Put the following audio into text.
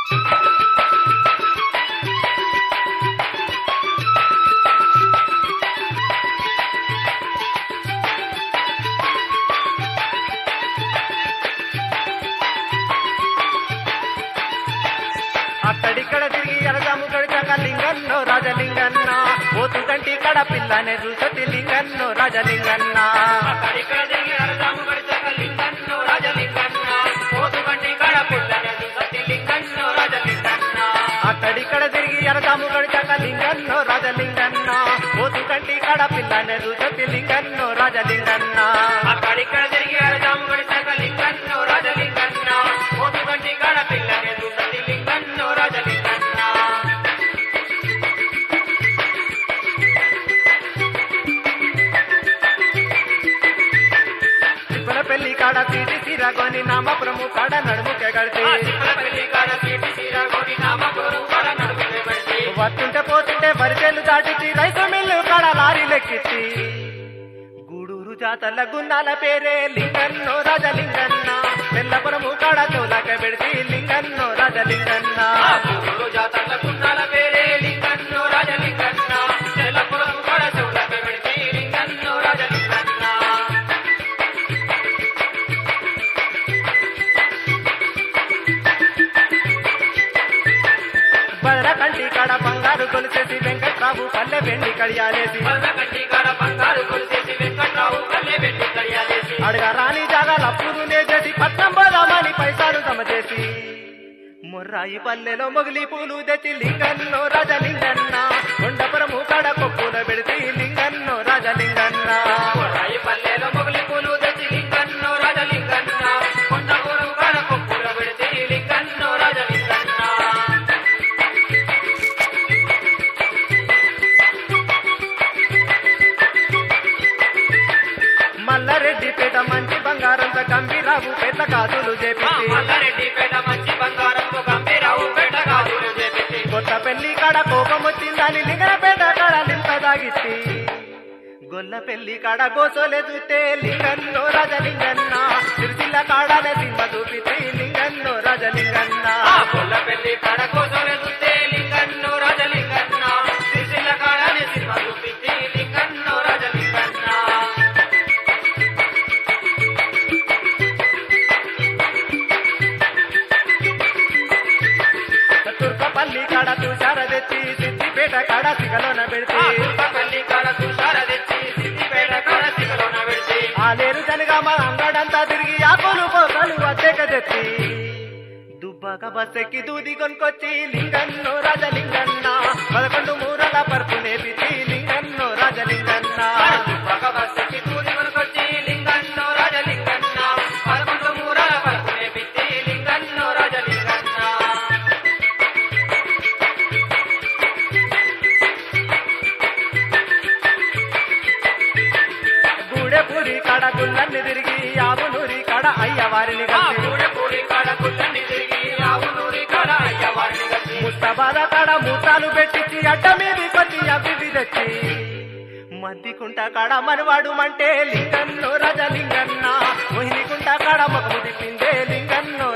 అక్కడిక్కడ తిరిగి ఎరదాము గడిచాక లింగన్నో రాజలింగన్న ఓతు కంటి కడ పిల్లనే చూసతి లింగన్నో రాజలింగన్న అక్కడిక్కడ తిరిగి అరదాము గడిచాక లింగన్నో రాజలింగన్న పోతుగంటి కడ పుల్లనే చూసతి లింగన్నో రాజలింగన్న అక్కడిక్కడ తిరిగి ఎరదాము గడిచాక లింగన్నో రాజలింగన్న ఓతు కంటి కడ పిల్లనే చూసతి లింగన్నో రాజలింగన్న అక్కడిక్కడ తిరిగి అరదాము గడిచాక లింగన్నో రాజలింగన్న పోతుగంటి కడ పిల్లనే చూసతి లింగన్నో రాజలింగన్న తిప్పల పెళ్లి కాడ తీటి సిరగొని నామపురము కాడ నడుముకే గడితే ఆ తిప్పల పెళ్లి కాడ సీటి సీరగొని నామపురం కాడ నడుముకే గడిచి వస్తుంటే పోతుంటే వరిసేలు దాటిచి రైతు మిల్లు కాడ లారీ లెక్కిచ్చి గూడూరు జాతర గున్నాల పేరే లింగన్నో రాజలింగన్న తెల్లపురము కాడ చోలక పెడితే లింగన్నో రాజలింగన్న ఆ గురు జాతర కున్నాల పేరే లింగన్నో రాజలింగన్న తెల్లపురం కాడ చెవులక పెడితే లింగన్నో రాజలింగన్న బదర కంటి కాడ బంగారు కొలిసేసి వెంకట్రావు పల్లె వెండి కడియాలేసి పల్లకంటి కాడ బంగారు కొలిసేసి వెంకట్రావు కల్లె పెట్టి కడియాలేసి అడగ రాని జాగాల అప్పులు చేసి పట్నం పోదామని పైసలు జమ చేసి మొర్రాయి పల్లెలో మొగిలి పూలు తెచ్చి లింగన్నో రాజలింగన్న కొండపురము కాడ కొప్పుల పెడితే లింగన్నో రాజలింగన్న రాయి పల్లెలో మొగలి పూలు తెచ్చి లింగన్నో రాజలింగన్న కొండపూరు కాడ కొప్పుల పెడితే లింగన్నో రాజలింగన్న మల్లారెడ్డిపేట మంచి బంగారంతో గంభీరావు పెద్ద కాసులు ఆ చేపించి మల్లారెడ్డిపేట మంచి బంగారంతో గంభీరావు పేట కాదులు చేపించి కొత్త పెళ్లి కాడ కోపం వచ్చిందని లింగనపేట కాడ లింత దాగిచ్చి గొల్ల పెళ్లి కాడ గోసోలే చూస్తే లింగన్నో రాజలింగన్న సిరిసిల్ల కాడనే సింహ చూపితే లింగన్నో రాజలింగన్న ఆ పుల్ల పెళ్లి కాడ కోసమే చూస్తే లింగన్నో రాజలింగన్న సిరిసిల్ల కాడని సినిమా చూపించి లింగన్నో రాజలింగన్న తుర్కపల్లి కాడ తుషార తెచ్చి సిద్దిపేట కాడ సిగలోన పెడితే ఆ తుర్కపల్లి కాడ తుషార తెచ్చి సిద్దిపేట కాడ సిగలోన పెడితే ఆలేరు జనగామ అంగడంతా తిరిగి ఆకులు పోకలు అద్దెక తెచ్చి దుబ్బాక బస్సెక్కి దూది కొనుకొచ్చి లింగన్నో రాజలింగన్న పదకొండు మూరల పరుపు నేపిచి లింగన్నో రాజలింగన్న పక్క బస్సుకి తూది కొనుకొచ్చి లింగన్నో రాజలింగన్న పదకొండు మూరాల వరకు నేపిచ్చి లింగన్నో రాజలింగన్న గూడెపూడి కాడ గుళ్ళన్ని తిరిగి ఆవునూరి కాడ అయ్యవారిని ఆ కలిసి గూడెపూడి కాడ గుళ్ళని తిరిగి ఆవునూరి కాడ అయ్యవారిని కలిసి ముస్తబాద కాడ మూతాలు పెట్టించి అడ్డ మీది కొచ్చి అభివి తెచ్చి మద్దికుంట కాడ మనవాడు మంటే లింగన్నో రాజలింగన్న మోహినికుంట కాడ ముఖము తిప్పిందే లింగన్నో